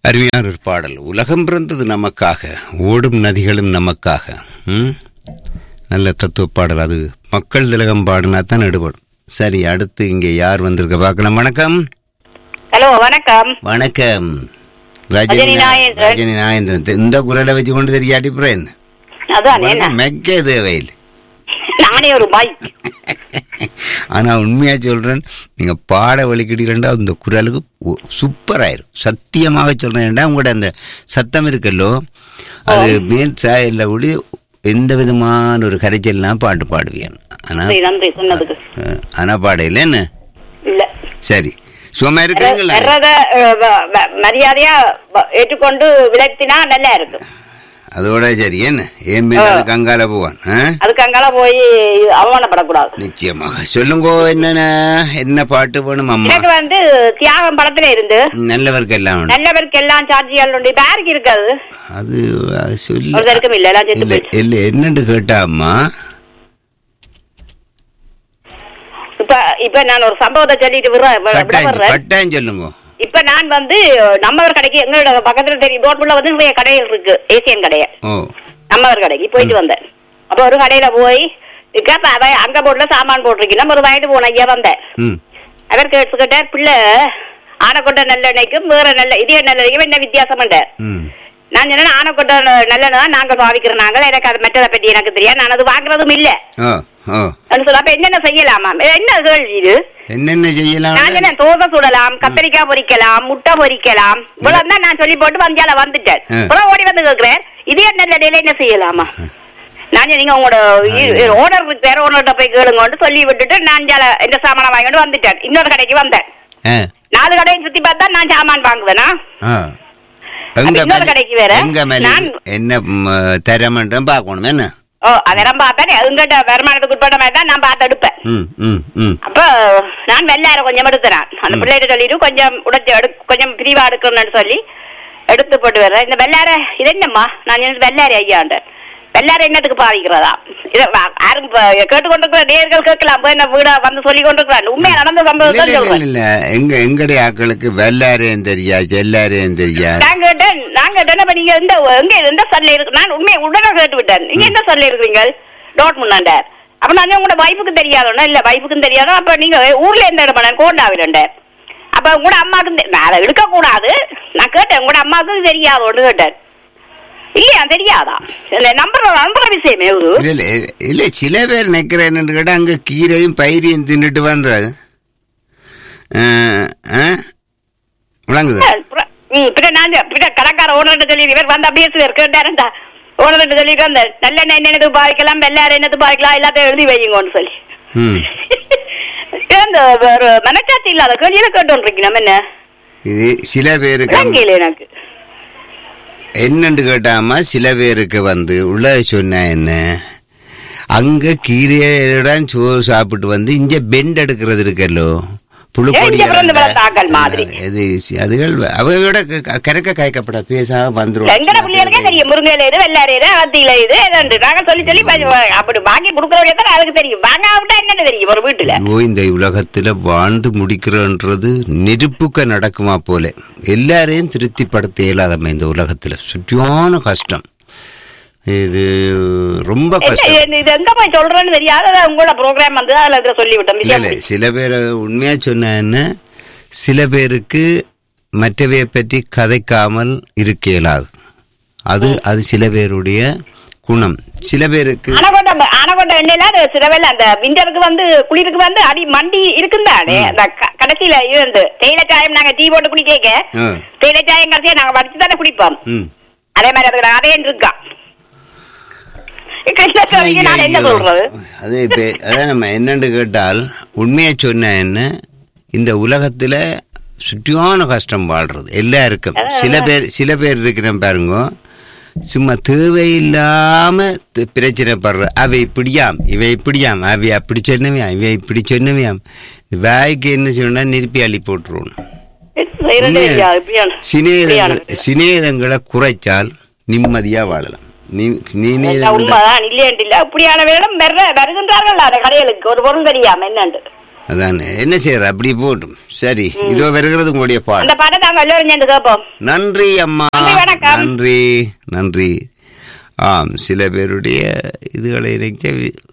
அருமையான ஒரு பாடல் உலகம் பிறந்தது நமக்காக ஓடும் நதிகளும் நமக்காக ம்? நல்ல தத்துவ பாடல் அது மக்கள் திலகம் பாடினா தான் எடுபடும் சரி அடுத்து இங்கே யார் வந்திருக்க பார்க்கலாம் வணக்கம் ஹலோ வணக்கம் வணக்கம் ரஜினி ரஜினி நாயேந்திரன். ரஜினி நாயந்திரன் இந்த குரலை வச்சு கொண்டு தெரியாட்டி புறேன் அதான் என்ன மெக்க தேவையில் நானே ஒரு பாய் ஆனா உண்மையா சொல்றேன் நீங்க பாட வலிக்கிட்டீங்கன்னா இந்த குரலுக்கு ஒ- சூப்பராயிரும் சத்தியமாக சொல்றேன்டா உங்களோட அந்த சத்தம் இருக்கல்லோ அது மேல் சாயல்ல கூட எந்த விதமான ஒரு கரைச்சல்லாம் பாட்டு பாடுவேன் ஆனா நன்றி நன்றி சொன்னதுக்கு அஹ், ஆனா பாட இல்லைன்னு இல்ல சரி சும்மா இருக்கிறீங்களா வர்றத அஹ், வ- வ- மரியாதையா வ- ஏற்றுக்கொண்டு விளக்கினா நல்லா இருக்கும் அதோட சரி என்ன ஏன் மேல அது கங்கால போவான் ஆ? அதுக்கு அங்கால போய் அவமானப்படக்கூடாது நிச்சயமாக சொல்லுங்க என்னென்ன என்ன பாட்டு வேணும் அம்மா எனக்கு வந்து தியாகம் படத்துல இருந்து நல்லவருக்கு எல்லாம் வேணும். நல்லவருக்கு எல்லாம் சாட்சிகள் உண்டு இப்ப யாருக்கு இருக்காது அது அது சொல்லி ஒருத்தருக்கும் இல்ல எல்லாம் செத்து இல்ல போயிடுச்சு இல்ல என்னன்னு கேட்டா அம்மா இப்ப இப்ப நான் ஒரு சம்பவத்தை சொல்லிட்டு விடுறேன் விட- விட கட்டாயம் வர்றேன் கட்டாயம் சொல்லுங்க இப்ப நான் வந்து நம்மவர் கடைக்கு எங்களோட பக்கத்துல தெரியும் ரோட்ல வந்து நிறைய கடைகள் இருக்கு ஏசியன் கடைய ஓ நம்மவர் கடைக்கு போயிட்டு வந்தேன் அப்ப ஒரு கடையில போய் இருக்க, அப்ப அவ அங்க போட்டுல சாமான் போட்டிருக்கீங்க ஒரு வாங்கிட்டு போன ஐயா வந்தேன் ம் அவர் கேட்டுக்கிட்டார் பிள்ளை ஆனைக்கொண்ட நல்லெண்ணெய்க்கும் வேற நல்ல இதே நல்லெண்ணெய்க்கும் என்ன வித்தியாசம் ம் நான் சொன்னேன் ஆனைக்கொண்ட நல்லெண்ணெய் தான் நாங்க பாவிக்கிறோம் நாங்கள் எனக்கு அது மற்றதை பற்றி எனக்கு தெரியாது நான் அது வாங்குறதும் இல்ல ஓ ஓ சொல்ல அப்ப என்னென்ன செய்யலாமா என்ன கேள்வி இது என்னென்ன செய்யலாம் நான் என்ன தோசை சுடலாம் கத்திரிக்காய் பொரிக்கலாம் முட்டை பொரிக்கலாம் இவ்வளவு தான் நான் சொல்லி போட்டு வந்தால வந்துட்டேன் ஆ. அப்புறம் ஓடி வந்து கேக்குறேன் இதே நல்ல நிலையில என்ன செய்யலாமா நான் நீங்க உங்களோட ஓனர் இருக்கு வேற ஓனர்கிட்ட போய் கேளுங்கன்னு சொல்லி விட்டுட்டு நான் ஜால இந்த சாமானை வாங்கிட்டு வந்துட்டேன் இன்னொரு கடைக்கு வந்தேன் ஆ நாலு கடையை சுத்தி பார்த்தா நான் சாமான் வாங்குவேனா ஆ எங்க இன்னொரு மேல கடைக்கு வேற. எங்க மேல நான்- என்ன ம், தரமன்றம் பார்க்கணும் என்ன ஓ அதெல்லாம் பார்த்தேன் உங்ககிட்ட வருமானத்துக்கு உட்பட்ட மாதிரி தான் நான் பார்த்து எடுப்பேன் ம் ம் ம் அப்ப நான் வெள்ளார கொஞ்சம் எடுத்துறேன் அந்த ம். பிள்ளைகிட்ட சொல்லிட்டு கொஞ்சம் உடைச்சு எடு கொஞ்சம் பிரிவா எடுக்கணும்னு சொல்லி எடுத்து போட்டு வர்றேன் இந்த வெள்ளார இது என்னம்மா நான் சொன்னது வெள்ளாரி ஐயாண்டு வெள்ளார என்னத்துக்கு பாதிக்கிறதா இத வா- யாரும் இப்ப கேட்டுக்கொண்டிருக்கிற நேர்கள் கேட்கலாம் அப்ப என்ன வீட வந்து சொல்லி கொண்டிருக்கிறான் உண்மையா நடந்த இல்ல சம்பவம் இல்ல, இல்ல சொல்றேன் இல்ல எங்க எங்கடைய ஆக்களுக்கு வெள்ளாரையும் தெரியா செல்லாரையும் தெரியா நான் கேட்டேன் நான் கேட்டேன் அப்ப நீங்க எந்த எங்க எந்த சல்ல இருக்கு நான் உண்மையை உடனே கேட்டு விட்டேன் நீங்க எந்த சல்ல இருக்கிறீங்க டோட் முன்னாண்ட அப்ப நான் உங்களோட வைஃபுக்கு தெரியாதோன்னா இல்ல வைஃபுக்கும் தெரியாதோ அப்ப நீங்க ஊர்ல எந்த இடம் பண்ண கோண்டாவிலண்ட அப்ப உங்களோட அம்மாவுக்கு தெ- நான் அதை எடுக்க கூடாது நான் கேட்டேன் உங்களோட அம்மாவுக்கு தெரியாதோன்னு கேட்டேன் இல்லையா தெரியாதா இல்ல நம்புற நம்புற விஷயமே ஒரு இல்ல இல்ல இல்ல சில பேர் நிக்கிறேன்னு கேட்டா அங்க கீரையும் பயிரையும் தின்னுட்டு வந்தது விளங்குது ம், பின்ன நான் சொ- பின்ன கடைக்கார ஓனர்கிட்ட சொல்லி இவர் வந்து அப்படியே சிலர் கேட்டாருண்டா ஓனர்கிட்ட சொல்லி அந்த நல்லெண்ணெய் என்னென்னது பாய்க்கலாம் வெள்ளார என்னது பாய்க்கலாம் எல்லாத்தையும் எழுதி வைங்கன்னு சொல்லி ம் இந்த ஒரு மனச்சாட்சி இல்லாத கேள்வியில கேட்டோன்றீங்க நம்ம என்ன இது சில பேருக்கு விளங்கல எனக்கு என்னன்னு கேட்டாமா சில பேருக்கு வந்து உள்ள சொன்ன என்ன அங்க கீரையுடன் சோறு சாப்பிட்டு வந்து இங்க பெண்ட் எடுக்கிறது இருக்கல்லோ புழு ஏன் இங்க பிறந்து பொடி வளர்த்தாக்கள் மாதிரி? இது அதுகள் அவையோட க- கறக்க காய்க்கப்பட பேசாம எங்கட பிள்ளைகளுக்கே வந்துரும் தெரியும் முருங்கையில இது வெள்ளார இது அத்தியில இது ஏதாண்டு நாங்க சொல்லி சொல்லி ப- அப்படி வாங்கி கொடுக்கறவங்க தான் அதுக்கு தெரியும் வாங்காவிட்டா என்னன்னு தெரியும் ஒரு வீட்டுல ஐயோ இந்த உலகத்துல வாழ்ந்து முடிக்கிறன்றது நெருப்புக்க நடக்குமா போல எல்லாரையும் திருப்திப்படுத்த இயலாதம்மா இந்த உலகத்துல சுற்றியான கஷ்டம் இது ரொம்ப என்ன கஷ்டம் இது- இது எங்க போய் சொல்றேன்னு தெரியாத உங்களோட ப்ரோக்ராம் வந்து அதுல இதை சொல்லி விட்டோம் இல்ல விஷயம் இல்ல முடிச்சு. சில பேரை உண்மையா சொன்ன என்ன சில பேருக்கு மற்றவையை பற்றி கதைக்காமல் இருக்க இயலாது அது அது சில பேருடைய குணம் சில பேருக்கு ஆனகொண்ட ஆனகொண்ட எண்ணெயில அது சிலவேல அந்த விண்டருக்கு வந்து குளிருக்கு வந்து அடி மண்டி இருக்குந்தானே அந்த க- கடைசியில இருந்து தேயிலை சாயம் நாங்க டீ போட்டு குடிக்க ஆ. தேயிலை சாயம் கடைசியா நாங்க வடிச்சு தானே குடிப்போம் ம் அதே மாதிரி அதுக்கு அதே இருக்கா கிருஷ்ணசாமிக்கு நான் என்ன ஐயையோ. சொல்றது அது இப்ப அதான் நம்ம என்னன்னு கேட்டால் உண்மையை சொன்ன என்ன இந்த உலகத்துல சுற்றியான கஷ்டம் வாழ்றது எல்லாருக்கும் சில பேர் சில பேர் இருக்கிறேன் பாருங்க சும்மா தேவையில்லாம த- பிரச்சனைப்படுற அவ இப்படியாம் இவ இப்படியாம் அவ அப்படி சொன்னவையாம் இவ இப்படி சொன்னவையாம் வாய்க்கு என்ன செய்யணும்னா நெருப்பி அள்ளி போட்டுருவோம் செய்யறது இல்லையா? இப்படியான- சிநேதங்கள் இப்படியான. சிநேதங்களை குறைச்சால் நிம்மதியா வாழலாம் நீ நீ எல்லாம் உண்மைதான் இல்லையாண்டு இல்ல இப்படியான வேடம் வர்ற வருகின்றார்கள் அந்த கடைகளுக்கு ஒரு பொருள் தெரியாம என்னண்டு அதான் என்ன செய்யற அப்படி போட்டும் சரி இதோ வருகிறது உங்களுடைய பாடல் அந்த பாட்டை நாங்க எல்லோரும் சேர்ந்து கேட்போம் நன்றி அம்மா நன்றி, வணக்கம். நன்றி நன்றி ஆம் சில பேருடைய இதுகளை நினைச்ச